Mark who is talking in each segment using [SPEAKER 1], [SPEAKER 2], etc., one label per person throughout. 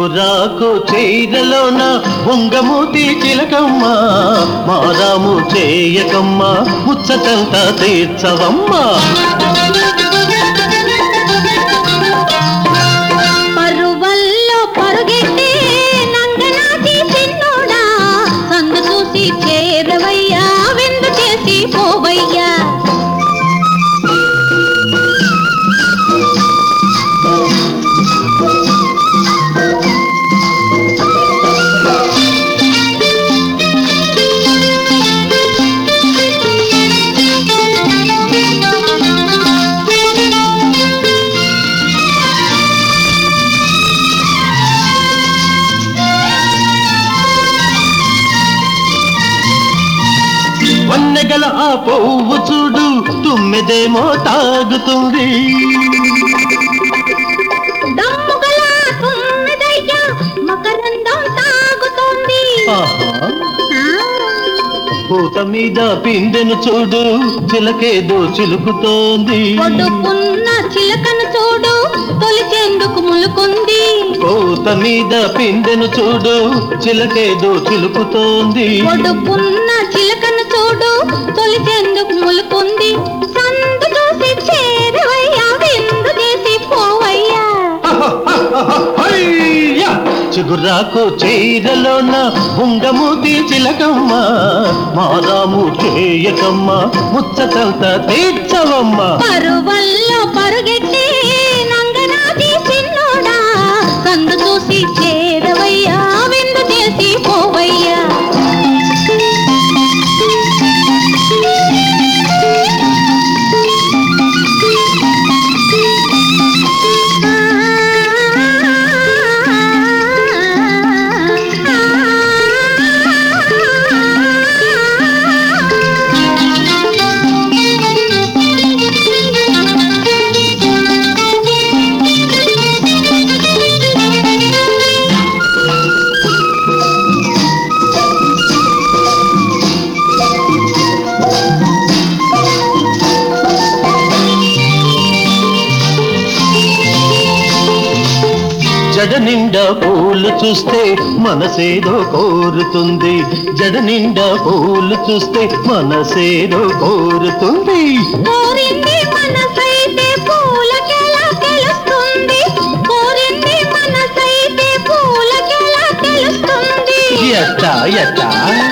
[SPEAKER 1] చిగురాకు చీరలోన ఉంగమూతి చిలకమ్మ మారాము చేయకమ్మ ముచ్చటంతా తీర్చవమ్మా
[SPEAKER 2] పరువల్లో పరుగెట్టే నంగనాచి చిన్నోడా సందు చూసి చేరవయ్యా విందు చేసి పోవయ్యా
[SPEAKER 1] వన్నెగల ఆ పువ్వు చూడు తుమ్మెదేమో తాగుతుంది
[SPEAKER 2] దమ్ముగల తుమ్మిదయ్యా మకరందం తాగుతోంది
[SPEAKER 1] ఆహా
[SPEAKER 2] ఆ,
[SPEAKER 1] పూత మీద పిందెను చూడు చిలకేదో చిలుకుతోంది
[SPEAKER 2] ఒడ్డుకున్న చిలకను చూడు తొలిచేందుకు ములుకుంది
[SPEAKER 1] పూత మీద పిందెను చూడు చిలకేదో చిలుకుతోంది
[SPEAKER 2] ఒడుపున్న చిలకను చూడు తొలిచేందుకు ములుకుంది సందు చూసి చేరవయ్యా విందు చేసి పోవయ్యా
[SPEAKER 1] హయ్యా! చిగురాకు చీరలోన ఉంగమూతి చిలకమ్మ మారాము చేయకమ్మ ముచ్చటంత తీర్చవమ్మ
[SPEAKER 2] పరువల్లో పరుగెట్టే నంగనాది చిన్నోడా సందు చూసి చేరవయ్యా విందు చేసి పోవయ్యా
[SPEAKER 1] జడ నిండా పూలు చూస్తే మనసేదో కోరుతుంది జడ నిండా పూలు చూస్తే మనసేదో కోరుతుంది
[SPEAKER 2] కోరింది మనసైతే పూలకెలా తెలుస్తుంది కోరింది మనసైతే పూలకెలా తెలుస్తుంది
[SPEAKER 1] ఎట్టా ఎట్టా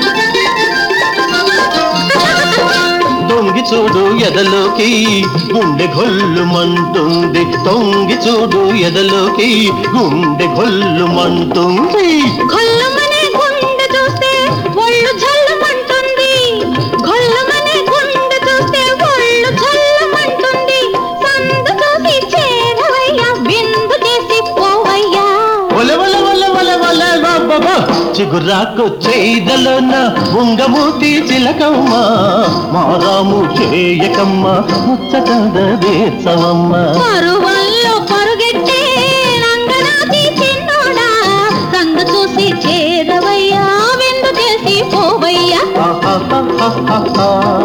[SPEAKER 1] తొంగి చూడు ఎదలోకి గుండె గొల్లుమంటుంది తొంగి చూడు ఎదలోకి గుండె గొల్లుమంటుంది
[SPEAKER 2] గొల్లుమనే గుండె చూస్తే ఒళ్ళు జల్లుమంటుంది గొల్లుమనే గుండె చూస్తే ఒళ్ళు జల్లుమంటుంది సందు చూసి చేరవయ్యా విందు చేసి పోవయ్యా
[SPEAKER 1] ఒల ఒల ఒల ఒల ఒల బాబా చిగురాకు చేదలోన ఉంగమూతి చిలకమ్మ మారాము చేయకమ్మ ముచ్చటంద దేశవమ్మ
[SPEAKER 2] పరువల్లో పరుగెట్టే నంగనాచి చిన్నోడా సందు చూసి చేరవయ్యా విందు చేసి పోవయ్యా
[SPEAKER 1] ఆహాహాహాహా.